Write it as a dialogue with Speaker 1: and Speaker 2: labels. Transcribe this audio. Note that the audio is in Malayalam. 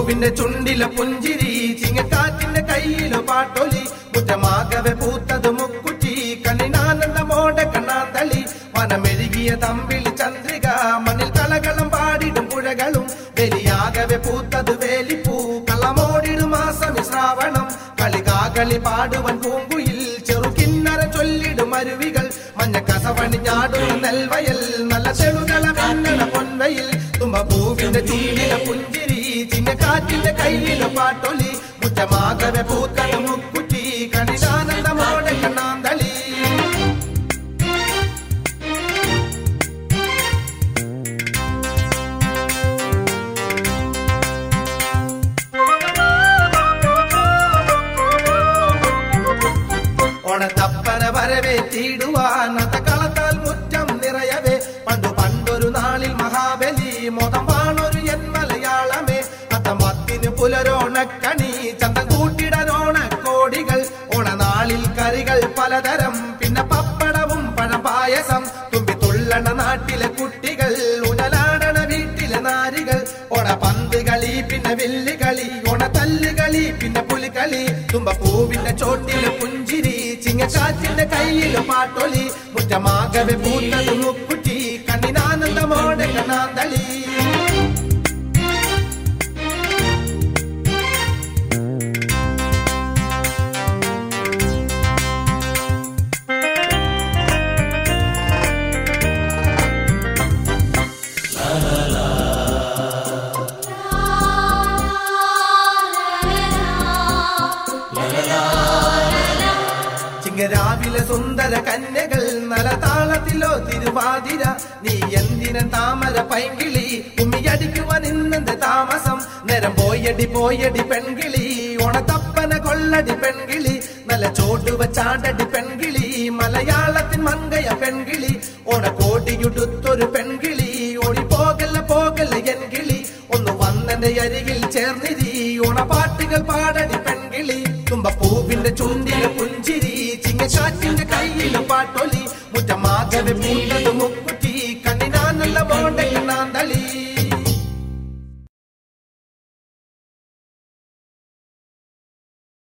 Speaker 1: പൂവിന്റെ ചുണ്ടിലെ പുഞ്ചിരി ചിങ്ങക്കാറ്റിന്റെ കയ്യിലോ പാട്ടൊലി മുറ്റമാകവെ പൂത്തത് മുക്കുറ്റി കണ്ണിനാനന്ദമോടെ കണ്ണാന്തളി വനമെഴുകിയ തമ്പിളി ചന്ദ്രിക മണ്ണിൽ കളകളം പാടിടും പുഴകളും വെലിയാകവെ പൂത്തത് വേലിപ്പൂ കള്ളമോടിടും മാസം ശ്രാവണം കളികാകളി പാടുവൻ പൂങ്കുയിൽ ചെറുകിന്നര ചൊല്ലിടും അരുവികൾ മഞ്ഞ കസവണിഞ്ഞാടും നെൽവയൽ നല്ല ചെളുകള കണ്ണട പൊൻവയിൽ തുമ്പ പൂവിന്റെ ചൂടിലെ പുഞ്ചിരി ചിങ്ങക്കാറ്റിന്റെ കയ്യിലെ പാട്ടൊലി മുറ്റമാകവെ പൂത്തത് മുക്കുറ്റി കണിതാനന്ദമോടെ കണ്ണാന്തളി ഓണത്തപ്പന വരവേറ്റിടുവാൻ കളത്താൽ മുറ്റം നിറയവേ പണ്ടു പണ്ടൊരു നാളിൽ മഹാബലി മോദം വാണൊരു എൻ മലയാളമേ അത്തമത്തിന് പുലരോണക്കണി ചന്തം കൂട്ടിടനോണ കോടികൾ ഓണനാളിൽ കറികൾ പലതരം പിന്നെ പപ്പടവും പഴപായസം തുമ്പി തുള്ളണ നാട്ടിലെ കുട്ടികൾ ഉണലാടണ വീട്ടിലെ നാരികൾ ഓണ പന്ത് കളി പിന്നെ വെല്ലുകളി ഓണ തല്ലുകളി പിന്നെ പുലികളി തുമ്പ പൂവിന്റെ ചോട്ടിലെ പുഞ്ചിരി ചിങ്ങക്കാറ്റിന്റെ കയ്യില് പാട്ടൊലി മുറ്റമാകവെ പൂത്തത് മുക്കുറ്റി കണ്ണിനാനന്ദമോടെ കണ്ണാന്തളി ചിങ്ങരാവിലെ സുന്ദര കന്യകൾ നലതാളത്തിലോ തിരുവാതിര നീ എന്തിന താമര പൈങ്കിളി ഉമ്മിയടിക്കുവാൻ ഇന്നെന്ത് താമസം നേരം പോയടി പോയടി പെൺകിളി ഓണത്തപ്പന കൊള്ളടി പെൺകിളി നല്ല ചോട്ട് വെച്ചാടടി പെൺകിളി മലയാളത്തിൻ മങ്കയ പെൺകിളി ഓണക്കോടിയുടുത്തൊരു പെൺകിളി ഓടി പോകല്ല പോകല്ല എൻ കിളി ഒന്ന് വന്നെന്റെ അരികിൽ ചേർന്നിരി ഓണപ്പാട്ടുകൾ പാടടി പെൺകിളി തുമ്പപ്പൂവിന്റെ ചുണ്ടിലെ പുഞ്ചിരി ചിങ്ങശാറ്റിന്റെ കയ്യിലെ പാട്ടൊലി മുറ്റമാകവെ പൂണ്ടത് മുക്കുറ്റി കണ്ണിനാനുള്ള മോണ്ട